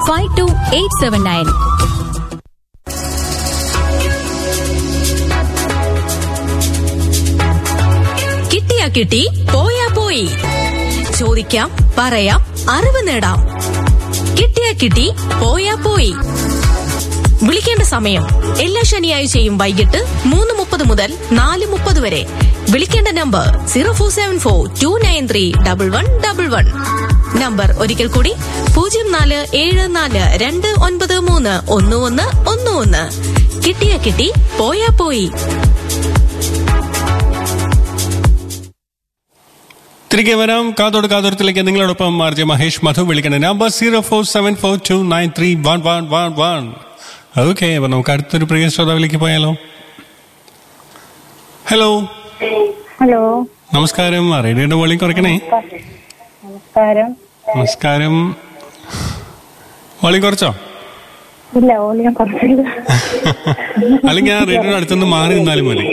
Five two eight seven nine കിട്ടിയാ കിട്ടി പോയാ പോയി ചോദിക്കാം പറയാം അറിവ് നേടാം കിട്ടിയാ കിട്ടി പോയാ പോയി വിളിക്കേണ്ട സമയം എല്ലാ ശനിയാഴ്ചയും വൈകിട്ട് മൂന്ന് മുപ്പത് മുതൽ നാല് മുപ്പത് വരെ വിളിക്കേണ്ട number zero four seven four two nine three double one double one number ഒരിക്കൽ കൂടി പൂജ്യം നാല് ഏഴ് നാല് രണ്ട് ഒൻപത് മൂന്ന് ഒന്ന് ഒന്ന് ഒന്ന് ഒന്ന് കിട്ടിയാ കിട്ടി പോയാ പോയി തിരികെ വരാം കാതോട് കാതോരത്തിലേക്ക് നിങ്ങളോടൊപ്പം ആർ ജെ മഹേഷ് മധു വിളിക്കണേ number zero four seven four two nine three one one one one okay അപ്പൊ നമുക്ക് അടുത്തൊരു പ്രിയ ശ്രോതാവിലേക്ക് പോയാലോ ഹലോ ഹലോ നമസ്കാരം ആ, റേഡിയോയുടെ വോളിയം കുറയ്ക്കണേ നമസ്കാരം നമസ്കാരം വോളിയം കുറച്ചോ ഇല്ല ഓളിയം കുറച്ചില്ല അല്ലെങ്കിൽ ആ റേഡിയോയുടെ അടുത്തുനിന്ന് മാറി നിന്നാലും മതി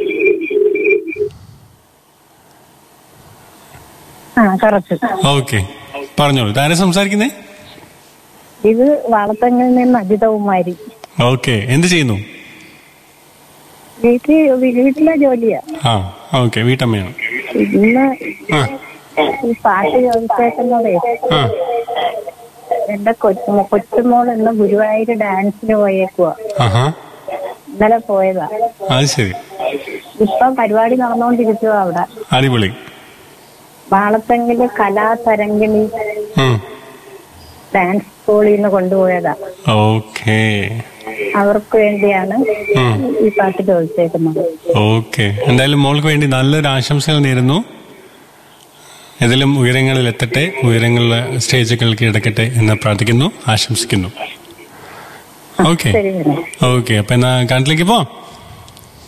ആ കുറച്ച് ഓക്കെ പറഞ്ഞോളൂ ഇതാരെ സംസാരിക്കുന്നേ ഇത് വളത്തങ്ങളിൽ നിന്ന് അജിതകുമാരി ഓക്കെ എന്ത് ചെയ്യുന്നു വീട്ടിൽ വീട്ടിലെ ജോലിയാ ആ ഓക്കെ വീട്ടമ്മയാണ് ഇന്ന് ആ ഈ പാട്ട് ചോദിച്ചേക്കുന്നതേ ആ എന്റെ കൊച്ചു കൊച്ചുമോൾ ഇന്ന് ഗുരുവായൂർ ഡാൻസിന് പോയേക്കുവാ ആഹാ ഇന്നലെ പോയതാ അത് ശരി ഇപ്പം പരിപാടി നടന്നുകൊണ്ടിരിക്കുക അവിടെ അടിപൊളി വാളത്തെങ്കില് കലാതരംഗിണി ഉം. ഡാൻസ് സ്കൂളിൽ നിന്ന് കൊണ്ടുപോയതാ ഓക്കേ അവർക്ക് വേണ്ടിയാണ് ഉം. ഈ പാട്ട് ചോദിച്ചേക്കുന്നത് ഓക്കെ എന്തായാലും മോൾക്ക് വേണ്ടി നല്ലൊരു ആശംസകൾ നേരുന്നു ഇതിലും ഉയരങ്ങളിൽ എത്തട്ടെ ഉയരങ്ങളിലെ സ്റ്റേജുകൾ കീഴടക്കട്ടെ എന്ന് പ്രാർത്ഥിക്കുന്നു ആശംസിക്കുന്നു ഓക്കെ ശരി പിന്നെ ഓക്കെ അപ്പൊ എന്നാ കാട്ടിലേക്ക് പോവാം